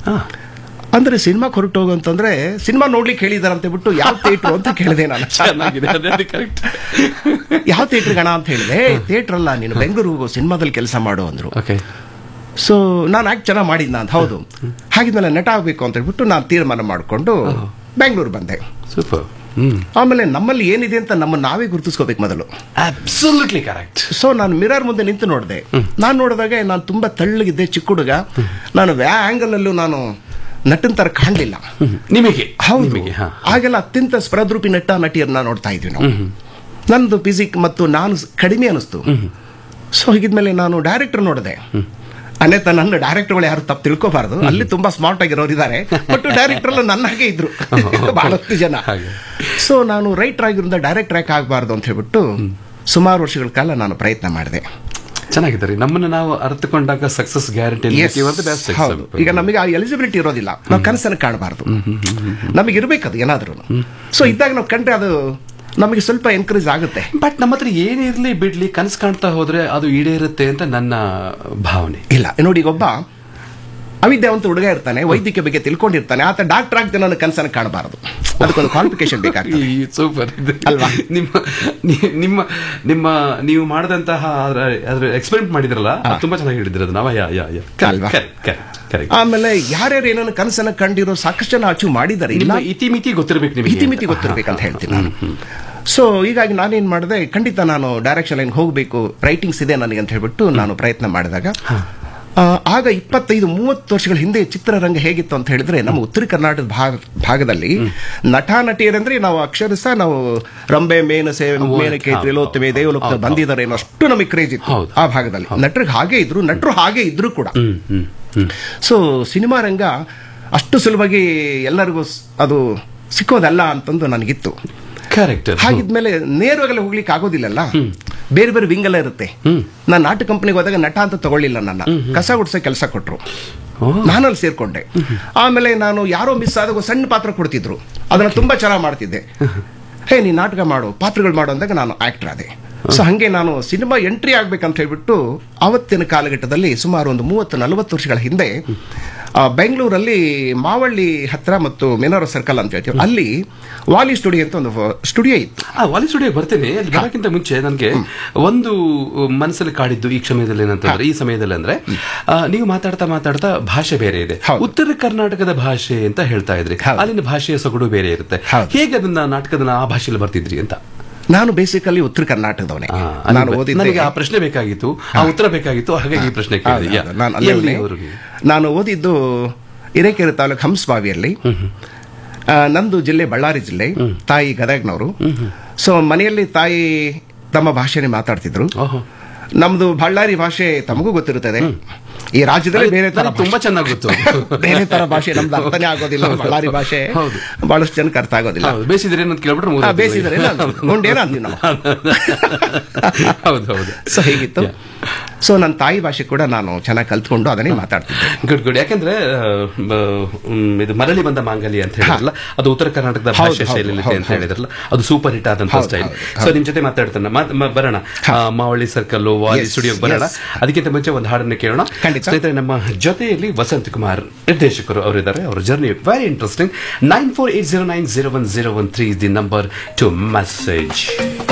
ಅಂದ್ರೆ ಸಿನಿಮಾಕ್ಕೆ ಹೊರಟೋಗು ಅಂತಂದ್ರೆ ಸಿನಿಮಾ ನೋಡ್ಲಿಕ್ಕೆ ಹೇಳಿದಾರೆ ಅಂತ ಬಿಟ್ಟು ಯಾವ ಥಿಯೇಟ್ರು ಅಂತ ಕೇಳಿದೆ ನಾನು ಚೆನ್ನಾಗಿದೆ ಅದೇ ಕರೆಕ್ಟ್ ಯಾವ ಥಿಯೇಟ್ರ್ ಗಣ ಅಂತ ಹೇಳಿದೆ ಥಿಯೇಟ್ರ್ ಅಲ್ಲ ನೀನು ಬೆಂಗಳೂರು ಹೋಗು ಸಿನಿಮಾದಲ್ಲಿ ಕೆಲಸ ಮಾಡು ಅಂದ್ರು ಓಕೆ ಸೊ ನಾನು ಆಕ್ಟ್ ಚೆನ್ನಾಗಿ ಮಾಡಿದ್ನ ಅಂತ ಹೌದು ಹಾಗಿದ್ಮೇಲೆ ನಟ ಆಗಬೇಕು ಅಂತ ಹೇಳ್ಬಿಟ್ಟು ನಾನು ತೀರ್ಮಾನ ಮಾಡಿಕೊಂಡು ಬೆಂಗಳೂರು ಬಂದೆ ಸೂಪರ್ ಹ್ಮ್ ಆಮೇಲೆ ನಮ್ಮಲ್ಲಿ ಏನಿದೆ ಅಂತ ನಮ್ಮ ನಾವೇ ಗುರುತಿಸ್ಕೋಬೇಕು ಮೊದಲು ಅಬ್ಸಲ್ಯೂಟ್ಲಿ ಕರೆಕ್ಟ್ ಸೊ ನಾನು ಮಿರರ್ ಮುಂದೆ ನಿಂತು ನೋಡಿದೆ ನಾನು ನೋಡಿದಾಗ ನಾನು ತುಂಬಾ ತೆಳ್ಳಗಿದ್ದೆ ಚಿಕ್ಕ ಹುಡುಗ ನಾನು ವ್ಯಾ ಆಂಗಲ್ ಅಲ್ಲೂ ನಾನು ನಟನ ತರ ಕಾಣಲಿಲ್ಲ ನಿಮಗೆ ಹೌದು ನಿಮಗೆ ಹಾ ಆಗೆಲ್ಲ ಅತ್ಯಂತ ಸ್ಪರದ್ರೂಪಿ ನಟ ನಟಿಯರನ್ನ ನೋಡ್ತಾ ಇದ್ವಿ ನಾವು ನಂದು ಫಿಸಿಕ್ ಮತ್ತು ನಾನು ಸ್- ಕಡಿಮೆ ಅನಿಸ್ತು ಸೊ ಹೀಗಿದ್ಮೇಲೆ ನಾನು ಡೈರೆಕ್ಟರ್ ನೋಡಿದೆ ಅನ್ಯತ ನನ್ನ ಡೈರೆಕ್ಟರ್ಗಳು ಯಾರು ತಪ್ಪು ತಿಳ್ಕೋಬಾರ್ದು ಅಲ್ಲಿ ತುಂಬಾ ಸ್ಮಾರ್ಟ್ ಆಗಿರೋರು ಇದ್ದಾರೆ ಬಟ್ ಡೈರೆಕ್ಟರ್ ಎಲ್ಲ ನನ್ನ ಹಾಗೆ ಇದ್ರು ಬಹಳಷ್ಟು ಜನ ಹಾಗೆ. ಸೊ ನಾನು ರೈಟರ್ ಆಗಿರೋದ್ರಿಂದ ಡೈರೆಕ್ಟರ್ ಯಾಕೆ ಆಗಬಾರ್ದು ಅಂತ ಹೇಳ್ಬಿಟ್ಟು ಸುಮಾರು ವರ್ಷಗಳ ಕಾಲ ನಾನು ಪ್ರಯತ್ನ ಮಾಡಿದೆ ಚೆನ್ನಾಗಿದೆ ರೀ ನಮ್ಮನ್ನ ನಾವು ಅರ್ಥಕೊಂಡಾಗ ಸಕ್ಸಸ್ ಗ್ಯಾರಂಟಿ Yes. ಬೆಸ್ಟ್ ಹೌದು ಈಗ ನಮಗೆ ಆ ಎಲಿಜಿಬಿಲಿಟಿ ಇರೋದಿಲ್ಲ ನಾವು ಕನಸನ್ನು ಕಾಣಬಾರ್ದು ನಮಗೆ ಇರಬೇಕದು ಏನಾದ್ರೂ ಸೊ ಇದ್ದಾಗ ನಾವು ಕಂಡ್ರೆ ಅದು ನಮಗೆ ಸ್ವಲ್ಪ ಎನ್ಕರೇಜ್ ಆಗುತ್ತೆ ಬಟ್ ನಮ್ಮ ಹತ್ರ ಏನಿರ್ಲಿ ಬಿಡ್ಲಿ ಕನಸು ಕಾಣ್ತಾ ಹೋದ್ರೆ ಅದು ಈಡೇರುತ್ತೆ ಅಂತ ನನ್ನ ಭಾವನೆ ಇಲ್ಲ ನೋಡಿ ಈಗ ಒಬ್ಬ ಅವಿದ್ಯಾವಂತ ಹುಡುಗ ಇರ್ತಾನೆ ವೈದ್ಯಕೀಯ ಬಗ್ಗೆ ತಿಳ್ಕೊಂಡಿರ್ತಾನೆ ಆತ ಡಾಕ್ಟರ್ ಆಗ್ತಾನೆ ನನ್ನ ಕನಸನ್ನು ಕಾಣಬಾರದು ಅದಕ್ಕೊಂದು ಕ್ವಾಲಿಫಿಕೇಶನ್ ಬೇಕಾಗ್ತದೆ ಸೂಪರ್ ಅಲ್ವಾ? ನಿಮ್ಮ ನಿ- ನಿಮ್ಮ ನಿಮ್ಮ ನೀವು ಮಾಡಿದಂತಹ ಅದ್ರ- ಅದ್ರ ಎಕ್ಸ್ಪೆರಿಮೆಂಟ್ ಮಾಡಿದ್ರಲ್ಲ ಅದು ತುಂಬಾ ಚೆನ್ನಾಗಿ ಹೇಳಿದ್ರಿ ಅದು ನಾವ ಯಾ ಯಾ ಯಾ ಅಲ್ವಾ? ಕರೆಕ್ಟ್ ಆಮೇಲೆ ಯಾರ್ಯಾರು ಏನನ್ನು ಕನಸನ್ನು ಕಂಡಿರೋ ಸಾಕಷ್ಟು ಜನ ಅಚೀವ್ ಮಾಡಿದ್ದಾರೆ ಇಲ್ಲ ನಿಮ್ಮ ಇತಿಮಿತಿ ಗೊತ್ತಿರ್ಬೇಕು ನಿಮಗೆ ಇತಿಮಿತಿ ಗೊತ್ತಿರ್ಬೇಕಂತ ಹೇಳ್ತೀನಿ ನಾನು ಸೊ ಹೀಗಾಗಿ ನಾನೇನ್ ಮಾಡಿದೆ ಖಂಡಿತ ನಾನು ಡೈರೆಕ್ಷನ್ ಲೈನ್ ಹೋಗಬೇಕು ರೈಟಿಂಗ್ಸ್ ಇದೆ ನನಗೆ ಅಂತ ಹೇಳ್ಬಿಟ್ಟು ನಾನು ಪ್ರಯತ್ನ ಮಾಡಿದಾಗ ಆ, ಆಗ ಇಪ್ಪತ್ತೈದು ಮೂವತ್ತು ವರ್ಷಗಳ ಹಿಂದೆ ಚಿತ್ರರಂಗ ಹೇಗಿತ್ತು ಅಂತ ಹೇಳಿದ್ರೆ ನಮ್ಮ ಉತ್ತರ ಕರ್ನಾಟಕದ ಭಾಗ ಭಾಗದಲ್ಲಿ ನಟ ನಟಿಯರಂದ್ರೆ ನಾವು ಅಕ್ಷರಸ ನಾವು ರಂಬೆ ಮೇನಸೆ ಮೇನಕೆ ಹೌದು, ತ್ರಿಲೋತ್ತಮೆ ದೇವಲೋಕ ಹೌದು, ಬಂದಿದ್ದಾರೆ ಅನ್ನೋ ಅಷ್ಟು ನಮಗೆ ಕ್ರೇಜ್ ಇತ್ತು ಹೌದು. ಆ ಭಾಗದಲ್ಲಿ ನಟರಿಗೆ ಹಾಗೆ ಇದ್ರು ನಟರು ಹಾಗೆ ಇದ್ರು ಕೂಡ ಹ್ಮ್ ಹ್ಮ್ ಹ್ಮ್ ಸೊ ಸಿನಿಮಾ ರಂಗ ಅಷ್ಟು ಸುಲಭವಾಗಿ ಎಲ್ಲರಿಗೂ ಸ್- ಅದು ಸಿಕ್ಕೋದಲ್ಲ ಅಂತಂದು ನನಗಿತ್ತು ಕರೆಕ್ಟ್ ಹಾಗಿದ್ಮೇಲೆ ನೇರವಾಗಲೇ ಹೋಗ್ಲಿಕ್ಕೆ ಆಗೋದಿಲ್ಲಲ್ಲ ಬೇರೆ ಬೇರೆ ವಿಂಗ್ ಎಲ್ಲ ಇರುತ್ತೆ ನಾನು ನಾಟಕ ಕಂಪನಿಗೆ ಹೋದಾಗ ನಟ ಅಂತ ತಗೊಳ್ಳಿಲ್ಲ ನನ್ನ ಕಸ ಗುಡ್ಸೋ ಕೆಲಸ ಕೊಟ್ರು ನಾನು ಅಲ್ಲಿ ಸೇರ್ಕೊಂಡೆ ಆಮೇಲೆ ನಾನು ಯಾರೋ ಮಿಸ್ ಆದಾಗ ಒಂದ್ ಸಣ್ಣ ಪಾತ್ರ ಕೊಡ್ತಿದ್ರು ಅದನ್ನ ತುಂಬಾ ಚೆನ್ನಾಗಿ ಮಾಡ್ತಿದ್ದೆ ಹೇ ನೀ ನಾಟಕ ಮಾಡು ಪಾತ್ರಗಳು ಮಾಡು ಅಂದಾಗ ನಾನು ಆಕ್ಟರ್ ಆದೆ ಸೊ ಹಂಗೆ ನಾನು ಸಿನಿಮಾ ಎಂಟ್ರಿ ಆಗ್ಬೇಕಂತ ಹೇಳ್ಬಿಟ್ಟು ಅವತ್ತಿನ ಕಾಲಘಟ್ಟದಲ್ಲಿ ಸುಮಾರು ಒಂದು ಮೂವತ್ತು ನಲವತ್ತು ವರ್ಷಗಳ ಹಿಂದೆ ಆ, ಬೆಂಗಳೂರಲ್ಲಿ ಮಾವಳ್ಳಿ ಹತ್ರ ಮತ್ತು ಮೆನೋರ ಸರ್ಕಲ್ ಅಂತ ಹೇಳ್ತೀವಿ ಅಲ್ಲಿ ವಾಲಿ ಸ್ಟುಡಿಯೋ ಅಂತ ಒಂದು ಸ್ಟುಡಿಯೋ ಇತ್ತು ಆ ವಾಲಿ ಸ್ಟುಡಿಯೋ ಬರ್ತೇನೆ ಅಲ್ಲಿ ಬರೋಕ್ಕಿಂತ ಮುಂಚೆ ನನಗೆ ಒಂದು ಮನಸ್ಸಲ್ಲಿ ಕಾಡಿದ್ದು ಈ ಸಮಯದಲ್ಲಿ ಏನಂತಂದ್ರೆ ಈ ಸಮಯದಲ್ಲಿ ಅಂದ್ರೆ ಆ, ನೀವು ಮಾತಾಡ್ತಾ ಮಾತಾಡ್ತಾ ಭಾಷೆ ಬೇರೆ ಇದೆ ಹೌದು. ಉತ್ತರ ಕರ್ನಾಟಕದ ಭಾಷೆ ಅಂತ ಹೇಳ್ತಾ ಇದ್ರಿ ಹೌದು. ಅಲ್ಲಿನ ಭಾಷೆಯ ಸೊಗಡು ಬೇರೆ ಇರುತ್ತೆ ಹೌದು. ಹೇಗೆ ಅದನ್ನ ನಾಟಕದ ಆ ಭಾಷೆಯಲ್ಲಿ ಬರ್ತಿದ್ರಿ ಅಂತ ನಾನು ಬೇಸಿಕಲಿ ಉತ್ತರ ಕರ್ನಾಟಕದವನೇ ಆ, ನಾನು ಅಲ್ಲಿ ಓದಿದ್ದೆ ನನಗೆ ಆ ಪ್ರಶ್ನೆ ಬೇಕಾಗಿತ್ತು ಆ ಉತ್ತರ ಬೇಕಾಗಿತ್ತು ಹಾಗಾಗಿ ಈ ಪ್ರಶ್ನೆ ಕೇಳಿದೆ ಹೌದು, ಹೌದು. ನಾನು ಅಲ್ಲೇ ಎಲ್ಲಿ ಇವ್ನೇ. ಅವ್ರಿಗೆ? ನಾನು ಓದಿದ್ದು ಹಿರೇಕೆರೆ ತಾಲೂಕು ಹಂಸಬಾವಿಯಲ್ಲಿ ಆ, ನಂದು ಜಿಲ್ಲೆ ಬಳ್ಳಾರಿ ಜಿಲ್ಲೆ ತಾಯಿ ಗದಗ್ನವರು ಸೊ ಮನೆಯಲ್ಲಿ ತಾಯಿ ತಮ್ಮ ಭಾಷೆನೇ ಮಾತಾಡ್ತಿದ್ರು ಓಹೋ. ನಮ್ದು ಬಳ್ಳಾರಿ ಭಾಷೆ ತಮಗೂ ಗೊತ್ತಿರುತ್ತದೆ ಈ ರಾಜ್ಯದಲ್ಲಿ ಬೇರೆ ತರ ನನಗೆ ತುಂಬಾ ಚೆನ್ನಾಗಿ ಗೊತ್ತು ಬೇರೆ ತರ ಭಾಷೆ ನಮ್ದು ಅರ್ಥನೇ ಆಗೋದಿಲ್ಲ ಹೌದು. ಬಳ್ಳಾರಿ ಭಾಷೆ ಹೌದು. ಬಹಳಷ್ಟು ಜನಕ್ಕೆ ಅರ್ಥ ಆಗೋದಿಲ್ಲ ಹೌದು ಬೇಸಿದ್ರೆ ಏನಂತ ಕೇಳ್ಬಿಟ್ರೆ ಆ, ಮುಗ್ದೋಯ್ತು. ಬೇಸಿದರೆ ಗುಂಡೇನ ಅಂತೀವಿ ನಾವು ಹೌದು ಹೌದು ಸೊ ಹೇಗಿತ್ತು ಸೊ ನನ್ನ ತಾಯಿ ಭಾಷೆ ಕೂಡ ನಾನು ಚೆನ್ನಾಗಿ ಕಲ್ತ್ಕೊಂಡು ಅದನ್ನೇ ಮಾತಾಡ್ತಿದ್ದೆ ಗುಡ್ ಗುಡ್ ಯಾಕಂದ್ರೆ ಆ, ಬ- ಮ್, ಇದು ಮರಳಿ ಬಂದ ಮಾಂಗಲ್ಯ ಅಂತ ಹೇಳಿದ್ರಲ್ಲ ಅದು ಉತ್ತರ ಕರ್ನಾಟಕದ ಹೌದು, ಭಾಷೆ ಹೌದು, ಶೈಲಿಯಲ್ಲಿ ಇದೆ ಹೌದು, ಅಂತ ಹೇಳಿದ್ರಲ್ಲ ಅದು ಸೂಪರ್ ಹಿಟ್ ಆದಂತ ಹೌದು, ಸ್ಟೈಲ್ ಹೌದು, ಸೊ ನಿಮ್ ಜೊತೆ ಮಾತಾಡ್ತಾನೆ ಮತ್- ಮ- ಬರೋಣ ಆ, ಮಾವಳ್ಳಿ ಸರ್ಕಲ್ ವಾಲಿ Yes, ಸ್ಟುಡಿಯೋಗೆ ಬರೋಣ yes. ಅದಕ್ಕಿಂತ ಮುಂಚೆ ಒಂದು ಹಾಡನ್ನು ಕೇಳೋಣ ಖಂಡಿತ. ಸ್ನೇಹಿತರೆ ನಮ್ಮ ಜೊತೆಯಲ್ಲಿ ವಸಂತ್ ಕುಮಾರ್ ನಿರ್ದೇಶಕರು ಅವರಿದ್ದಾರೆ ಅವರ journey very interesting nine four eight zero nine zero one zero one three is the number to message